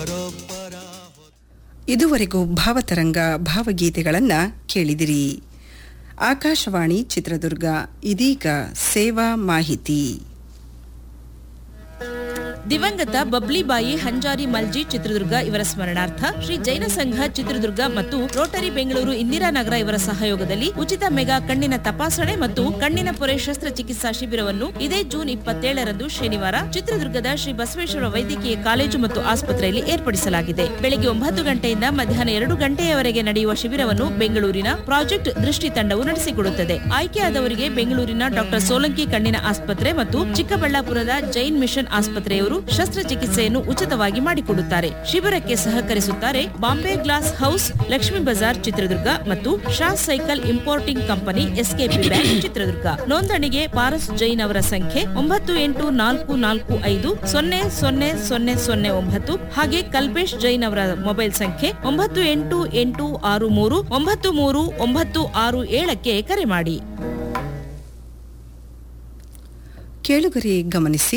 ಇದುವರೆಗೂ ಭಾವತರಂಗ ಭಾವಗೀತೆಗಳನ್ನು ಕೇಳಿದಿರಿ ಆಕಾಶವಾಣಿ ಚಿತ್ರದುರ್ಗ ಇದೀಗ ಸೇವಾ ಮಾಹಿತಿ ದಿವಂಗತ ಬಬ್ಲಿಬಾಯಿ ಹಂಜಾರಿ ಮಲ್ಜಿ ಚಿತ್ರದುರ್ಗ ಇವರ ಸ್ಮರಣಾರ್ಥ ಶ್ರೀ ಜೈನ ಸಂಘ ಚಿತ್ರದುರ್ಗ ಮತ್ತು ರೋಟರಿ ಬೆಂಗಳೂರು ಇಂದಿರಾನಗರ ಇವರ ಸಹಯೋಗದಲ್ಲಿ ಉಚಿತ ಮೆಗಾ ಕಣ್ಣಿನ ತಪಾಸಣೆ ಮತ್ತು ಕಣ್ಣಿನ ಪೊರೆ ಶಸ್ತ್ರಚಿಕಿತ್ಸಾ ಶಿಬಿರವನ್ನು ಇದೇ ಜೂನ್ ಇಪ್ಪತ್ತೇಳರಂದು ಶನಿವಾರ ಚಿತ್ರದುರ್ಗದ ಶ್ರೀ ಬಸವೇಶ್ವರ ವೈದ್ಯಕೀಯ ಕಾಲೇಜು ಮತ್ತು ಆಸ್ಪತ್ರೆಯಲ್ಲಿ ಏರ್ಪಡಿಸಲಾಗಿದೆ ಬೆಳಗ್ಗೆ ಒಂಬತ್ತು ಗಂಟೆಯಿಂದ ಮಧ್ಯಾಹ್ನ ಎರಡು ಗಂಟೆಯವರೆಗೆ ನಡೆಯುವ ಶಿಬಿರವನ್ನು ಬೆಂಗಳೂರಿನ ಪ್ರಾಜೆಕ್ಟ್ ದೃಷ್ಟಿ ತಂಡವು ನಡೆಸಿಕೊಡುತ್ತದೆ ಆಯ್ಕೆಯಾದವರಿಗೆ ಬೆಂಗಳೂರಿನ ಡಾಕ್ಟರ್ ಸೋಲಂಕಿ ಕಣ್ಣಿನ ಆಸ್ಪತ್ರೆ ಮತ್ತು ಚಿಕ್ಕಬಳ್ಳಾಪುರದ ಜೈನ್ ಮಿಷನ್ ಆಸ್ಪತ್ರೆಯವರು ಶಸ್ತ್ರಚಿಕಿತ್ಸೆಯನ್ನು ಉಚಿತವಾಗಿ ಮಾಡಿಕೊಡುತ್ತಾರೆ ಶಿಬಿರಕ್ಕೆ ಸಹಕರಿಸುತ್ತಾರೆ ಬಾಂಬೆ ಗ್ಲಾಸ್ ಹೌಸ್ ಲಕ್ಷ್ಮೀ ಬಜಾರ್ ಚಿತ್ರದುರ್ಗ ಮತ್ತು Shah cycle importing company SKP bank Chitradurga ನೋಂದಣಿಗೆ ಪಾರಸ್ ಜೈನ್ ಅವರ ಸಂಖ್ಯೆ ಒಂಬತ್ತು ಎಂಟು ನಾಲ್ಕು ನಾಲ್ಕು ಐದು ಸೊನ್ನೆ ಸೊನ್ನೆ ಸೊನ್ನೆ ಸೊನ್ನೆ ಒಂಬತ್ತು ಹಾಗೆ ಕಲ್ಬೇಶ್ ಜೈನ್ ಅವರ ಮೊಬೈಲ್ ಸಂಖ್ಯೆ ಒಂಬತ್ತು ಎಂಟು ಎಂಟು ಆರು ಮೂರು ಒಂಬತ್ತು ಮೂರು ಒಂಬತ್ತು ಆರು ಏಳಕ್ಕೆ ಕರೆ ಮಾಡಿ ಕೇಳುಗರೆ ಗಮನಿಸಿ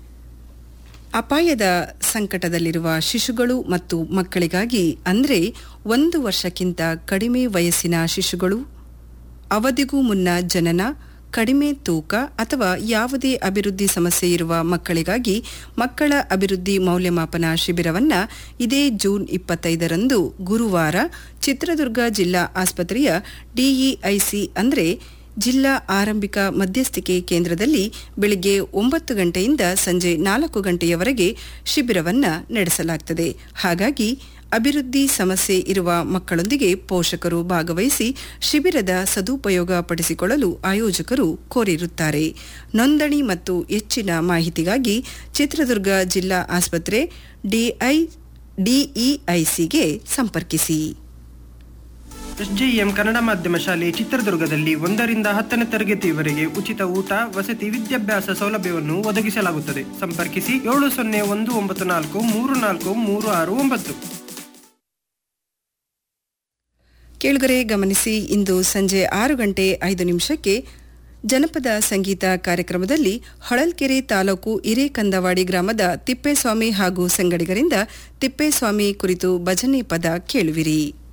ಅಪಾಯದ ಸಂಕಟದಲ್ಲಿರುವ ಶಿಶುಗಳು ಮತ್ತು ಮಕ್ಕಳಿಗಾಗಿ ಅಂದರೆ ಒಂದು ವರ್ಷಕ್ಕಿಂತ ಕಡಿಮೆ ವಯಸ್ಸಿನ ಶಿಶುಗಳು ಅವಧಿಗೂ ಮುನ್ನ ಜನನ ಕಡಿಮೆ ತೂಕ ಅಥವಾ ಯಾವುದೇ ಅಭಿವೃದ್ಧಿ ಸಮಸ್ಯೆ ಇರುವ ಮಕ್ಕಳಿಗಾಗಿ ಮಕ್ಕಳ ಅಭಿವೃದ್ಧಿ ಮೌಲ್ಯಮಾಪನ ಶಿಬಿರವನ್ನು ಇದೇ ಜೂನ್ ಇಪ್ಪತ್ತೈದರಂದು ಗುರುವಾರ ಚಿತ್ರದುರ್ಗ ಜಿಲ್ಲಾ ಆಸ್ಪತ್ರೆಯ ಡಿಇಐಸಿ ಅಂದರೆ ಜಿಲ್ಲಾ ಆರಂಭಿಕ ಮಧ್ಯಸ್ಥಿಕೆ ಕೇಂದ್ರದಲ್ಲಿ ಬೆಳಗ್ಗೆ ಒಂಬತ್ತು ಗಂಟೆಯಿಂದ ಸಂಜೆ ನಾಲ್ಕು ಗಂಟೆಯವರೆಗೆ ಶಿಬಿರವನ್ನು ನಡೆಸಲಾಗುತ್ತದೆ ಹಾಗಾಗಿ ಅಭಿವೃದ್ಧಿ ಸಮಸ್ಯೆ ಇರುವ ಮಕ್ಕಳೊಂದಿಗೆ ಪೋಷಕರು ಭಾಗವಹಿಸಿ ಶಿಬಿರದ ಸದುಪಯೋಗ ಪಡಿಸಿಕೊಳ್ಳಲು ಆಯೋಜಕರು ಕೋರಿರುತ್ತಾರೆ ನೋಂದಣಿ ಮತ್ತು ಹೆಚ್ಚಿನ ಮಾಹಿತಿಗಾಗಿ ಚಿತ್ರದುರ್ಗ ಜಿಲ್ಲಾ ಆಸ್ಪತ್ರೆ ಡಿಐ ಡಿಇಐಸಿಗೆ ಸಂಪರ್ಕಿಸಿ ಎಸ್ಜೆಎಂ ಕನ್ನಡ ಮಾಧ್ಯಮ ಶಾಲೆ ಚಿತ್ರದುರ್ಗದಲ್ಲಿ ಒಂದರಿಂದ ಹತ್ತನೇ ತರಗತಿಯವರೆಗೆ ಉಚಿತ ಊಟ ವಸತಿ ವಿದ್ಯಾಭ್ಯಾಸ ಸೌಲಭ್ಯವನ್ನು ಒದಗಿಸಲಾಗುತ್ತದೆ ಸಂಪರ್ಕಿಸಿ ಏಳು ಸೊನ್ನೆ ಒಂದು ಒಂಬತ್ತು ನಾಲ್ಕು ಮೂರು ನಾಲ್ಕು ಮೂರು ಆರು ಒಂಬತ್ತು ಕೇಳುಗರೆ ಗಮನಿಸಿ ಇಂದು ಸಂಜೆ ಆರು ಗಂಟೆ ಐದು ನಿಮಿಷಕ್ಕೆ ಜನಪದ ಸಂಗೀತ ಕಾರ್ಯಕ್ರಮದಲ್ಲಿ ಹೊಳಲ್ಕೆರೆ ತಾಲೂಕು ಹಿರೇಕಂದವಾಡಿ ಗ್ರಾಮದ ತಿಪ್ಪೇಸ್ವಾಮಿ ಹಾಗೂ ಸಂಗಡಿಗರಿಂದ ತಿಪ್ಪೇಸ್ವಾಮಿ ಕುರಿತು ಭಜನೆ ಪದ ಕೇಳುವಿರಿ